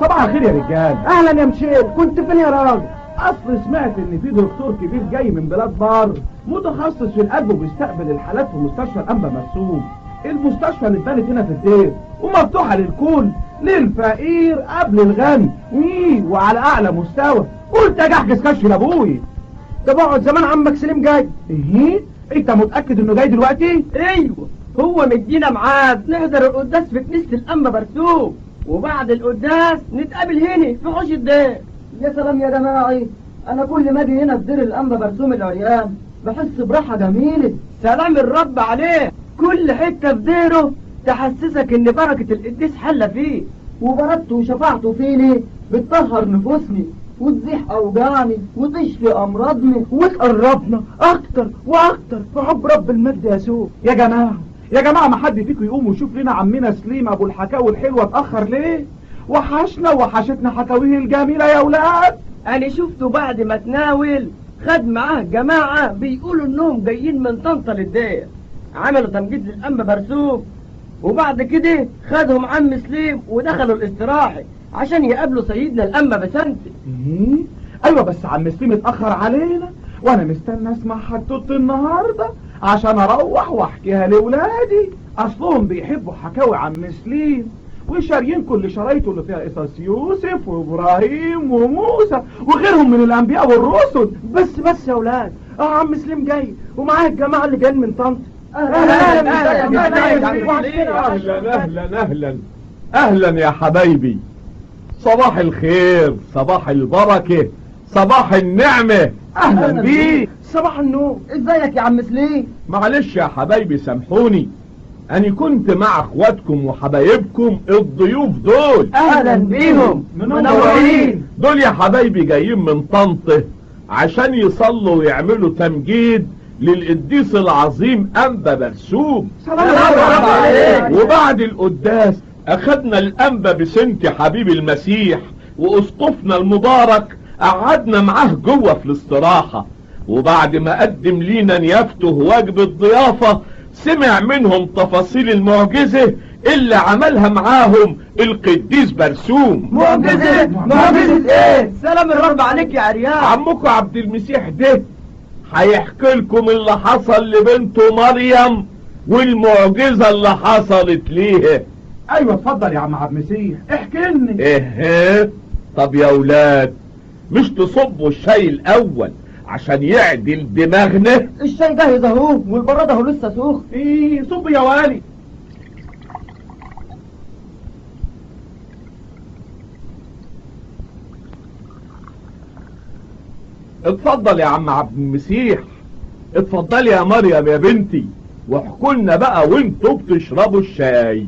صباح الخير يا رجال اهلا يا مشيل كنت فين يا راجل اصل سمعت ان في دكتور كبير جاي من بلاد بار متخصص في القلب وبيستقبل الحالات في مستشفى الانبا مرسوم المستشفى اللي اتبنت هنا في الدير ومفتوحه للكل للفقير قبل الغني ويه وعلى اعلى مستوى قلت اجي احجز كشف لابوي طب اقعد زمان عمك سليم جاي ايه انت متاكد انه جاي دلوقتي ايوه هو مدينا ميعاد نحضر القداس في كنيسه الانبا برسوم وبعد القداس نتقابل هنا في حوش الدير يا سلام يا جماعي انا كل ما اجي هنا في دير الانبا برسوم العريان بحس براحه جميله سلام الرب عليه كل حته في ديره تحسسك ان بركه القديس حله فيه وبردته وشفعته فيني بتطهر نفوسني وتزيح اوجاعني وتشفي امراضني وتقربنا اكتر واكتر في حب رب المجد يسوع يا جماعه يا جماعه ما حد فيكم يقوم ويشوف لنا عمنا سليم ابو الحكاوي الحلوه اتاخر ليه وحشنا وحشتنا حكاويه الجميله يا اولاد انا شفته بعد ما تناول خد معاه جماعة بيقولوا انهم جايين من طنطا للدير عملوا تمجيد للأنبا برسوم وبعد كده خدهم عم سليم ودخلوا الاستراحة عشان يقابلوا سيدنا الأنبا بسنتي ايه ايوه بس عم سليم اتاخر علينا وانا مستني اسمع حدوته النهارده عشان اروح واحكيها لاولادي اصلهم بيحبوا حكاوي عم سليم وشاريين كل شرايطه اللي فيها قصص يوسف وابراهيم وموسى وغيرهم من الانبياء والرسل بس بس يا اولاد اه عم سليم جاي ومعاه الجماعه اللي جايين من طنطا اهلا اهلا اهلا اهلا يا حبايبي صباح الخير صباح البركة صباح النعمة اهلا بيك صباح النور ازيك يا عم سليم معلش يا حبايبي سامحوني أنا كنت مع اخواتكم وحبايبكم الضيوف دول أهلا بيهم منورين دول يا حبايبي جايين من طنطا عشان يصلوا ويعملوا تمجيد للقديس العظيم أنبا برسوم وبعد القداس أخدنا الأنبا بسنت حبيب المسيح وأسقفنا المبارك قعدنا معاه جوه في الاستراحة وبعد ما قدم لينا نيافته واجب الضيافة سمع منهم تفاصيل المعجزة اللي عملها معاهم القديس برسوم معجزة معجزة ايه سلام الرب عليك يا عريان عمكم عبد المسيح ده هيحكي لكم اللي حصل لبنته مريم والمعجزة اللي حصلت ليها ايوه اتفضل يا عم عبد المسيح احكي لنا ايه طب يا اولاد مش تصبوا الشاي الاول عشان يعدل دماغنا الشاي جاهز اهو والبراد اهو لسه سخن ايه صب يا والي اتفضل يا عم عبد المسيح اتفضل يا مريم يا بنتي واحكوا لنا بقى وانتوا بتشربوا الشاي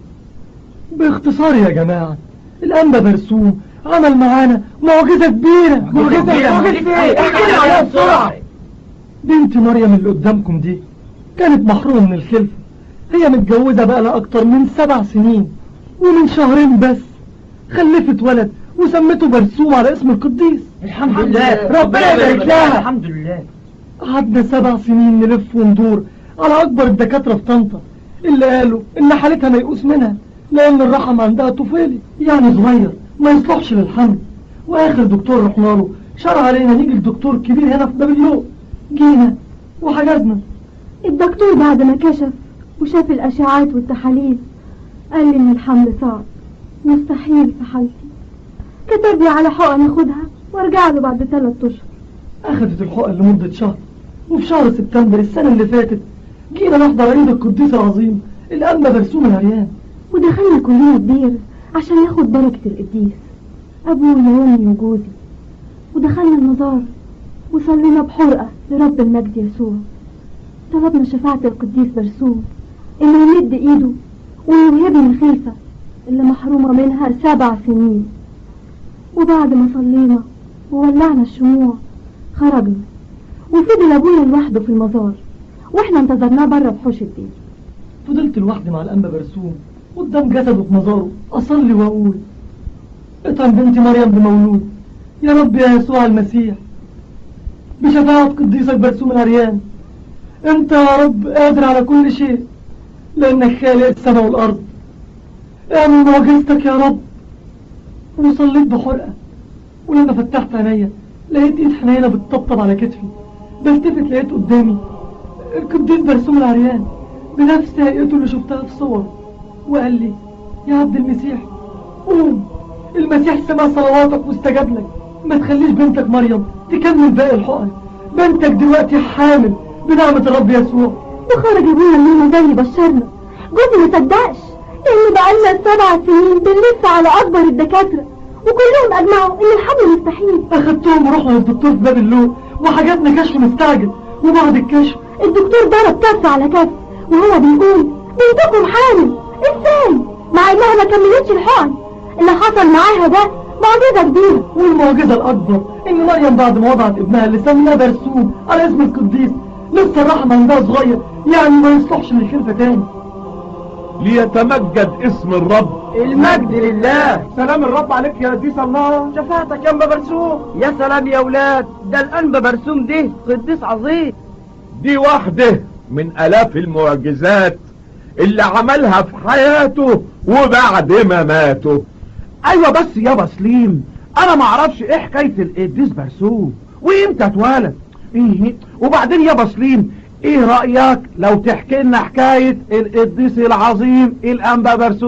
باختصار يا جماعة الأنبا برسوم عمل معانا معجزة كبيرة معجزة معجزة ايه احكي لنا عليها بسرعة بنت مريم اللي قدامكم دي كانت محرومة من الخلفة هي متجوزة بقى لها أكتر من سبع سنين ومن شهرين بس خلفت ولد وسمته برسوم على اسم القديس الحمد لله ربنا يبارك لها الحمد لله قعدنا سبع سنين نلف وندور على أكبر الدكاترة في طنطا اللي قالوا إن حالتها ميؤوس منها لأن الرحم عندها طفيلي يعني صغير ما يصلحش للحمل وآخر دكتور رحنا له شرع علينا نيجي لدكتور كبير هنا في بابليون جينا وحجزنا الدكتور بعد ما كشف وشاف الأشعاعات والتحاليل قال لي إن الحمل صعب مستحيل في حالتي كتب لي على حقن اخدها وارجع له بعد ثلاث اشهر أخذت الحقن لمدة شهر وفي شهر سبتمبر السنة اللي فاتت جينا نحضر عيد القديس العظيم الأنبا برسوم العريان ودخلنا كلنا الدير عشان ناخد بركة القديس أبويا وأمي وجوزي ودخلنا المزار وصلينا بحرقة لرب المجد يسوع طلبنا شفاعة القديس برسوم إنه يمد إيده ويوهبني الخلفة اللي محرومة منها سبع سنين وبعد ما صلينا وولعنا الشموع خرجنا وفضل أبويا لوحده في المزار واحنا انتظرناه بره في حوش الدير فضلت لوحدي مع الأنبا برسوم قدام جسده في مزاره أصلي وأقول اطعم بنتي مريم بمولود يا رب يا يسوع المسيح بشفاعة قديسك برسوم العريان انت يا رب قادر على كل شيء لأنك خالق السماء والأرض اعمل معجزتك يا رب وصليت بحرقة ولما فتحت عينيا لقيت ايد حنينة بتطبطب على كتفي بلتفت لقيت قدامي القديس برسوم العريان بنفس هيئته اللي شفتها في صور وقال لي يا عبد المسيح قوم المسيح سمع صلواتك واستجاب لك ما تخليش بنتك مريم تكمل باقي الحقن بنتك دلوقتي حامل بنعمة الرب يسوع وخرج ابونا منه زي اللي بشرنا جوزي ما صدقش لان بقالنا سبع سنين بنلف على اكبر الدكاتره وكلهم اجمعوا ان الحمل مستحيل اخدتهم ورحنا للدكتور في باب اللوق وحجزنا كشف مستعجل وبعد الكشف الدكتور ضرب كف على كف وهو بيقول بنتكم حامل ازاي مع انها ما كملتش الحقن اللي حصل معاها ده معجزه كبيره والمعجزة الأكبر إن مريم بعد ما وضعت ابنها اللي سميناه برسوم على اسم القديس لسه الرحم عندها صغير يعني ما يصلحش للخلفة تاني ليتمجد اسم الرب المجد لله سلام الرب عليك يا قديس الله شفاعتك يا انبا برسوم يا سلام يا ولاد ده الانبا برسوم ده قديس عظيم دي واحدة من الاف المعجزات اللي عملها في حياته وبعد ما ماته ايوه بس يابا سليم انا ما اعرفش ايه حكايه القديس برسوم وامتى اتولد ايه وبعدين يابا سليم ايه رايك لو تحكي لنا حكايه القديس العظيم الانبا برسوم